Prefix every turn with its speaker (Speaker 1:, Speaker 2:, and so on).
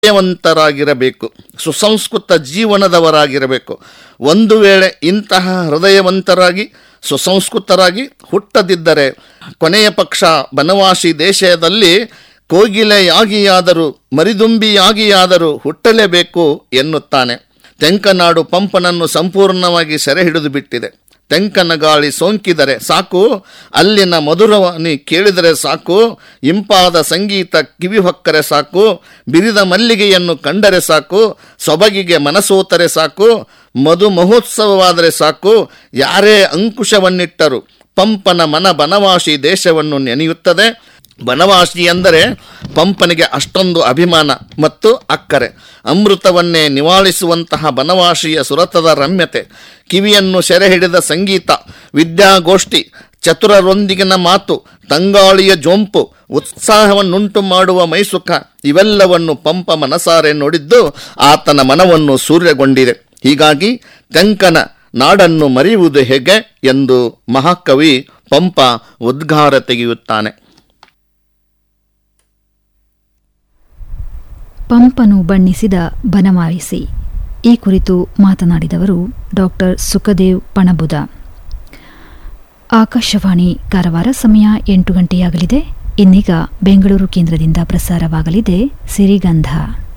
Speaker 1: ಹೃದಯವಂತರಾಗಿರಬೇಕು ಸುಸಂಸ್ಕೃತ ಜೀವನದವರಾಗಿರಬೇಕು ಒಂದು ವೇಳೆ ಇಂತಹ ಹೃದಯವಂತರಾಗಿ ಸುಸಂಸ್ಕೃತರಾಗಿ ಹುಟ್ಟದಿದ್ದರೆ ಕೊನೆಯ ಪಕ್ಷ ಬನವಾಸಿ ದೇಶದಲ್ಲಿ ಕೋಗಿಲೆಯಾಗಿಯಾದರೂ ಮರಿದುಂಬಿಯಾಗಿಯಾದರೂ ಹುಟ್ಟಲೇಬೇಕು ಎನ್ನುತ್ತಾನೆ ತೆಂಕನಾಡು ಪಂಪನನ್ನು ಸಂಪೂರ್ಣವಾಗಿ ಸೆರೆ ಹಿಡಿದು ಬಿಟ್ಟಿದೆ ತೆಂಕನ ಗಾಳಿ ಸೋಂಕಿದರೆ ಸಾಕು ಅಲ್ಲಿನ ಮಧುರವಾಣಿ ಕೇಳಿದರೆ ಸಾಕು ಇಂಪಾದ ಸಂಗೀತ ಕಿವಿ ಹೊಕ್ಕರೆ ಸಾಕು ಬಿರಿದ ಮಲ್ಲಿಗೆಯನ್ನು ಕಂಡರೆ ಸಾಕು ಸೊಬಗಿಗೆ ಮನಸೋತರೆ ಸಾಕು ಮಧು ಮಹೋತ್ಸವವಾದರೆ ಸಾಕು ಯಾರೇ ಅಂಕುಶವನ್ನಿಟ್ಟರು ಪಂಪನ ಮನ ಬನವಾಸಿ ದೇಶವನ್ನು ನೆನೆಯುತ್ತದೆ ಬನವಾಸಿ ಎಂದರೆ ಪಂಪನಿಗೆ ಅಷ್ಟೊಂದು ಅಭಿಮಾನ ಮತ್ತು ಅಕ್ಕರೆ ಅಮೃತವನ್ನೇ ನಿವಾಳಿಸುವಂತಹ ಬನವಾಸಿಯ ಸುರತದ ರಮ್ಯತೆ ಕಿವಿಯನ್ನು ಸೆರೆ ಹಿಡಿದ ಸಂಗೀತ ವಿದ್ಯಾಗೋಷ್ಠಿ ಚತುರರೊಂದಿಗಿನ ಮಾತು ತಂಗಾಳಿಯ ಜೊಂಪು ಉತ್ಸಾಹವನ್ನುಂಟು ಮಾಡುವ ಮೈಸುಖ ಇವೆಲ್ಲವನ್ನು ಪಂಪ ಮನಸಾರೆ ನೋಡಿದ್ದು ಆತನ ಮನವನ್ನು ಸೂರ್ಯಗೊಂಡಿದೆ ಹೀಗಾಗಿ ತೆಂಕನ ನಾಡನ್ನು ಮರೆಯುವುದು ಹೇಗೆ ಎಂದು ಮಹಾಕವಿ ಪಂಪ ಉದ್ಗಾರ ತೆಗೆಯುತ್ತಾನೆ
Speaker 2: ಪಂಪನು ಬಣ್ಣಿಸಿದ ಬನವಾರಿಸಿ ಈ ಕುರಿತು ಮಾತನಾಡಿದವರು ಡಾಕ್ಟರ್ ಸುಖದೇವ್ ಪಣಬುದ ಆಕಾಶವಾಣಿ ಕಾರವಾರ ಸಮಯ ಎಂಟು ಗಂಟೆಯಾಗಲಿದೆ ಇನ್ನೀಗ ಬೆಂಗಳೂರು ಕೇಂದ್ರದಿಂದ ಪ್ರಸಾರವಾಗಲಿದೆ ಸಿರಿಗಂಧ